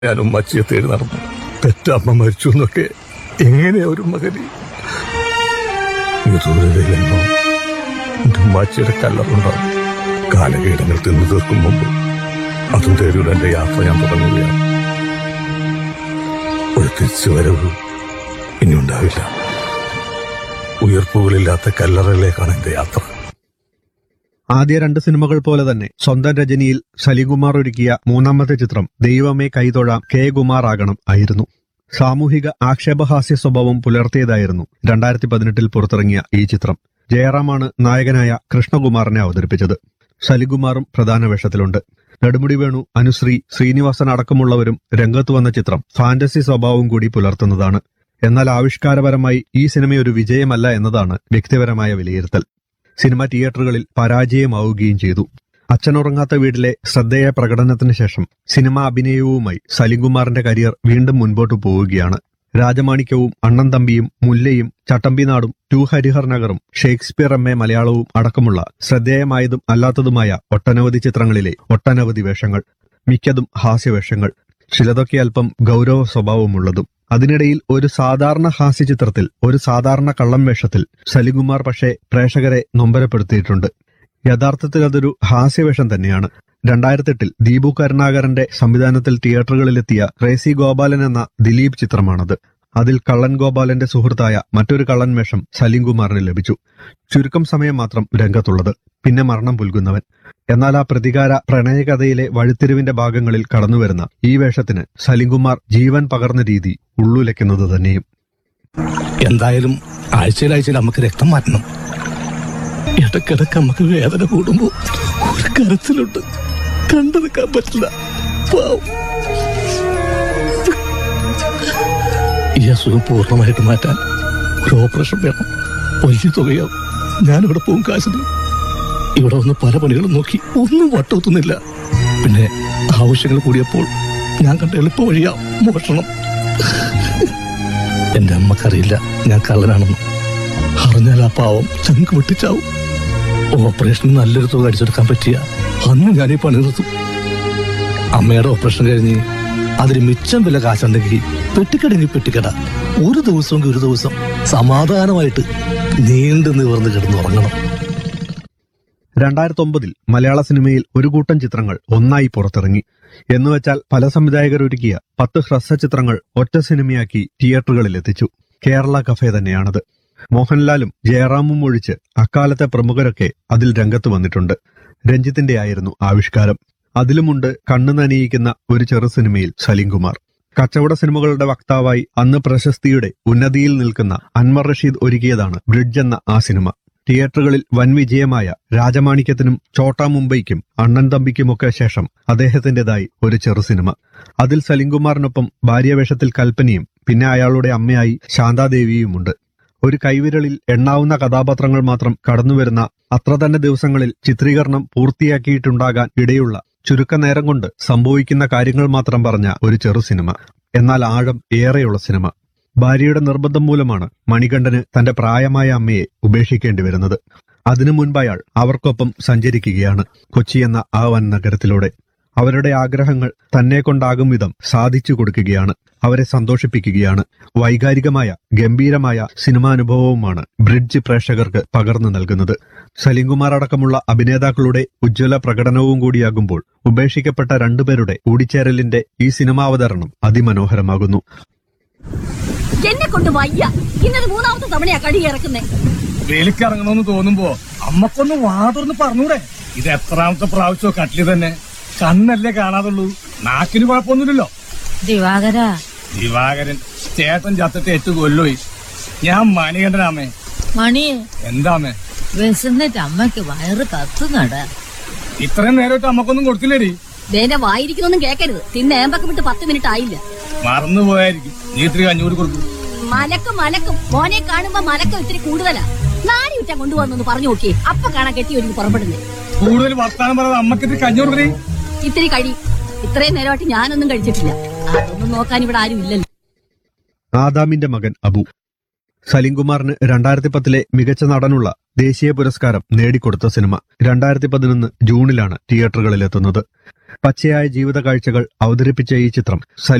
ഞാൻ ഉമ്മച്ചിയെ തേടി നടന്നു പെറ്റമ്മ മരിച്ചു എന്നൊക്കെ എങ്ങനെ ഒരു മകന് ദൂരതയിലെന്നോ എന്റെ ഉമ്മാച്ചിയുടെ കല്ലറുണ്ടാവും കാലകീടങ്ങൾ തിന്നു തീർക്കും മുമ്പ് അതും തേടിയുള്ള എന്റെ യാത്ര ഞാൻ തുടങ്ങുകയാണ് ഒരു തിരിച്ചുവരവ് ഇനി ഉണ്ടാവില്ല ഉയർപ്പുകളില്ലാത്ത കല്ലറയിലേക്കാണ് എന്റെ യാത്ര ആദ്യ രണ്ട് സിനിമകൾ പോലെ തന്നെ സ്വന്തം രചനയിൽ സലികുമാർ ഒരുക്കിയ മൂന്നാമത്തെ ചിത്രം ദൈവമേ കൈതൊഴാം കെ കുമാർ ആകണം ആയിരുന്നു സാമൂഹിക ആക്ഷേപഹാസ്യ സ്വഭാവം പുലർത്തിയതായിരുന്നു രണ്ടായിരത്തി പതിനെട്ടിൽ പുറത്തിറങ്ങിയ ഈ ചിത്രം ജയറാമാണ് നായകനായ കൃഷ്ണകുമാറിനെ അവതരിപ്പിച്ചത് സലികുമാറും പ്രധാന വേഷത്തിലുണ്ട് നെടുമുടി വേണു അനുശ്രീ ശ്രീനിവാസൻ അടക്കമുള്ളവരും രംഗത്ത് വന്ന ചിത്രം ഫാന്റസി സ്വഭാവം കൂടി പുലർത്തുന്നതാണ് എന്നാൽ ആവിഷ്കാരപരമായി ഈ സിനിമ ഒരു വിജയമല്ല എന്നതാണ് വ്യക്തിപരമായ വിലയിരുത്തൽ സിനിമ തിയേറ്ററുകളിൽ പരാജയമാവുകയും ചെയ്തു അച്ഛനുറങ്ങാത്ത വീട്ടിലെ ശ്രദ്ധേയ പ്രകടനത്തിന് ശേഷം സിനിമ അഭിനയവുമായി സലിംകുമാറിന്റെ കരിയർ വീണ്ടും മുൻപോട്ട് പോവുകയാണ് രാജമാണിക്യവും അണ്ണൻ തമ്പിയും മുല്ലയും ചട്ടമ്പിനാടും ടു ഹരിഹർ നഗറും ഷേക്സ്പിയർ എം എ മലയാളവും അടക്കമുള്ള ശ്രദ്ധേയമായതും അല്ലാത്തതുമായ ഒട്ടനവധി ചിത്രങ്ങളിലെ ഒട്ടനവധി വേഷങ്ങൾ മിക്കതും ഹാസ്യവേഷങ്ങൾ ചിലതൊക്കെ അല്പം ഗൗരവ സ്വഭാവമുള്ളതും അതിനിടയിൽ ഒരു സാധാരണ ഹാസ്യ ചിത്രത്തിൽ ഒരു സാധാരണ കള്ളം വേഷത്തിൽ സലികുമാർ പക്ഷേ പ്രേക്ഷകരെ നൊമ്പരപ്പെടുത്തിയിട്ടുണ്ട് യഥാർത്ഥത്തിൽ അതൊരു ഹാസ്യവേഷം തന്നെയാണ് രണ്ടായിരത്തെട്ടിൽ ദീപു കരുണാകരന്റെ സംവിധാനത്തിൽ തിയേറ്ററുകളിലെത്തിയ ക്രേസി ഗോപാലൻ എന്ന ദിലീപ് ചിത്രമാണത് അതിൽ കള്ളൻ ഗോപാലന്റെ സുഹൃത്തായ മറ്റൊരു കള്ളൻ വേഷം സലീംകുമാറിന് ലഭിച്ചു ചുരുക്കം സമയം മാത്രം രംഗത്തുള്ളത് പിന്നെ മരണം പുൽകുന്നവൻ എന്നാൽ ആ പ്രതികാര പ്രണയകഥയിലെ വഴിത്തിരിവിന്റെ ഭാഗങ്ങളിൽ കടന്നുവരുന്ന ഈ വേഷത്തിന് സലീംകുമാർ ജീവൻ പകർന്ന രീതി ഉള്ളുലയ്ക്കുന്നത് തന്നെയും എന്തായാലും ആഴ്ചയിൽ ആഴ്ചയിൽ നമുക്ക് രക്തം മാറ്റണം ഇടക്കിടക്ക് നമുക്ക് വേദന കൂടുമ്പോ ഒരു കരച്ചിലുണ്ട് കണ്ടു നിൽക്കാൻ പറ്റില്ല പാവം. ഈ അസുഖം പൂർണ്ണമായിട്ട് മാറ്റാൻ ഒരു ഓപ്പറേഷൻ വേണം വലിയ തുകയാവും ഞാനിവിടെ പോകും കാശിന് ഇവിടെ വന്ന് പല പണികളും നോക്കി ഒന്നും വട്ടൊത്തുന്നില്ല പിന്നെ ആവശ്യങ്ങൾ കൂടിയപ്പോൾ ഞാൻ കണ്ട എളുപ്പ വഴിയാ മോഷണം എന്റെ അമ്മക്കറിയില്ല ഞാൻ കള്ളനാണെന്ന് അറിഞ്ഞാൽ ആ പാവം ചങ്ക് വെട്ടിച്ചാവും ഓപ്പറേഷന് നല്ലൊരു തുക അടിച്ചെടുക്കാൻ പറ്റിയ അന്ന് ഞാൻ ഈ പണി നിർത്തും അമ്മയുടെ ഓപ്പറേഷൻ കഴിഞ്ഞ് അതിന് മിച്ചം വില കാശുണ്ടെങ്കിൽ പെട്ടിക്കടെങ്കിൽ പെട്ടിക്കട ഒരു ദിവസമെങ്കിൽ ഒരു ദിവസം സമാധാനമായിട്ട് നീണ്ടു നിവർന്ന് കിടന്നുറങ്ങണം രണ്ടായിരത്തി ഒമ്പതിൽ മലയാള സിനിമയിൽ ഒരു കൂട്ടം ചിത്രങ്ങൾ ഒന്നായി പുറത്തിറങ്ങി എന്നുവെച്ചാൽ പല സംവിധായകർ ഒരുക്കിയ പത്ത് ഹ്രസ്വ ചിത്രങ്ങൾ ഒറ്റ സിനിമയാക്കി തിയേറ്ററുകളിൽ എത്തിച്ചു കേരള കഫേ തന്നെയാണത് മോഹൻലാലും ജയറാമും ഒഴിച്ച് അക്കാലത്തെ പ്രമുഖരൊക്കെ അതിൽ രംഗത്ത് വന്നിട്ടുണ്ട് രഞ്ജിത്തിന്റെ ആയിരുന്നു ആവിഷ്കാരം അതിലുമുണ്ട് കണ്ണു നനയിക്കുന്ന ഒരു ചെറു സിനിമയിൽ സലീംകുമാർ കച്ചവട സിനിമകളുടെ വക്താവായി അന്ന് പ്രശസ്തിയുടെ ഉന്നതിയിൽ നിൽക്കുന്ന അൻവർ റഷീദ് ഒരുക്കിയതാണ് ബ്രിഡ്ജ് എന്ന ആ സിനിമ തിയേറ്ററുകളിൽ വൻ വിജയമായ രാജമാണിക്യത്തിനും ചോട്ടാ മുംബൈക്കും അണ്ണൻ തമ്പിക്കുമൊക്കെ ശേഷം അദ്ദേഹത്തിന്റേതായി ഒരു ചെറു സിനിമ അതിൽ സലിംകുമാറിനൊപ്പം ഭാര്യവേഷത്തിൽ കൽപ്പനയും പിന്നെ അയാളുടെ അമ്മയായി ശാന്താദേവിയുമുണ്ട് ഒരു കൈവിരലിൽ എണ്ണാവുന്ന കഥാപാത്രങ്ങൾ മാത്രം കടന്നുവരുന്ന അത്ര തന്നെ ദിവസങ്ങളിൽ ചിത്രീകരണം പൂർത്തിയാക്കിയിട്ടുണ്ടാകാൻ ഇടയുള്ള ചുരുക്ക നേരം കൊണ്ട് സംഭവിക്കുന്ന കാര്യങ്ങൾ മാത്രം പറഞ്ഞ ഒരു ചെറു സിനിമ എന്നാൽ ആഴം ഏറെയുള്ള സിനിമ ഭാര്യയുടെ നിർബന്ധം മൂലമാണ് മണികണ്ഠന് തന്റെ പ്രായമായ അമ്മയെ ഉപേക്ഷിക്കേണ്ടി വരുന്നത് അതിനു മുൻപ് അയാൾ അവർക്കൊപ്പം സഞ്ചരിക്കുകയാണ് കൊച്ചി എന്ന ആ വൻ നഗരത്തിലൂടെ അവരുടെ ആഗ്രഹങ്ങൾ തന്നെ കൊണ്ടാകും വിധം സാധിച്ചു കൊടുക്കുകയാണ് അവരെ സന്തോഷിപ്പിക്കുകയാണ് വൈകാരികമായ ഗംഭീരമായ സിനിമാനുഭവവുമാണ് ബ്രിഡ്ജ് പ്രേക്ഷകർക്ക് പകർന്നു നൽകുന്നത് സലിംകുമാർ അടക്കമുള്ള അഭിനേതാക്കളുടെ ഉജ്ജ്വല പ്രകടനവും കൂടിയാകുമ്പോൾ ഉപേക്ഷിക്കപ്പെട്ട രണ്ടുപേരുടെ കൂടിച്ചേരലിന്റെ ഈ സിനിമാവതരണം അതിമനോഹരമാകുന്നു എന്നെ കൊണ്ട് വയ്യ ഇന്നത് മൂന്നാമത്തെ തവണയാ കഴുകി ഇറക്കുന്നേ വേലിക്കിറങ്ങണമെന്ന് തോന്നുമ്പോ അമ്മക്കൊന്ന് വാതുറന്ന് പറഞ്ഞൂടെ ഇത് എത്രാമത്തെ പ്രാവശ്യമോ കട്ടില് തന്നെ കണ്ണല്ലേ കാണാതുള്ളൂ നാക്കിന് കുഴപ്പമൊന്നുമില്ലല്ലോ ദിവാകര ദിവാകരൻ ചേട്ടൻ ചത്തിട്ട് എട്ട് കൊല്ലോയി ഞാൻ മണികണ്ഠനാമേ മണി എന്താമേ വിശന്നിട്ട് അമ്മയ്ക്ക് വയറ് കത്തുന്നട ഇത്രയും നേരമായിട്ട് അമ്മക്കൊന്നും കൊടുത്തില്ലേടി വേന്റെ വായിരിക്കുന്നൊന്നും കേക്കരുത് തിന്ന് ഏമ്പൊക്കെ വിട്ട് പത്ത് മിനിറ്റ് ആയില്ല മറന്നു പോയായിരിക്കും നീ ഇത്തിരി കഞ്ഞൂടി കൊടുക്കും മലക്കും മലക്കും മോനെ കാണുമ്പോ മലക്കം ഇത്തിരി കൂടുതലാ നാടി വിറ്റാ കൊണ്ടുവന്നു പറഞ്ഞു നോക്കിയേ അപ്പൊ കാണാൻ കെട്ടി ഒരുങ്ങി പുറപ്പെടുന്നേ കൂടുതൽ വർത്താനം പറയാതെ അമ്മക്ക് ഇത്തിരി കഞ്ഞി കൊടുക്കണേ ഇത്തിരി കഴി ഇത്രയും നേരമായിട്ട് ഞാനൊന്നും കഴിച്ചിട്ടില്ല അതൊന്നും നോക്കാൻ ഇവിടെ ആരും ഇല്ലല്ലോ ആദാമിന്റെ മകൻ അബു സലിംകുമാറിന് രണ്ടായിരത്തി പത്തിലെ മികച്ച നടനുള്ള ദേശീയ പുരസ്കാരം നേടിക്കൊടുത്ത സിനിമ രണ്ടായിരത്തി പതിനൊന്ന് ജൂണിലാണ് തിയേറ്ററുകളിലെത്തുന്നത് പച്ചയായ ജീവിത കാഴ്ചകൾ അവതരിപ്പിച്ച ഈ ചിത്രം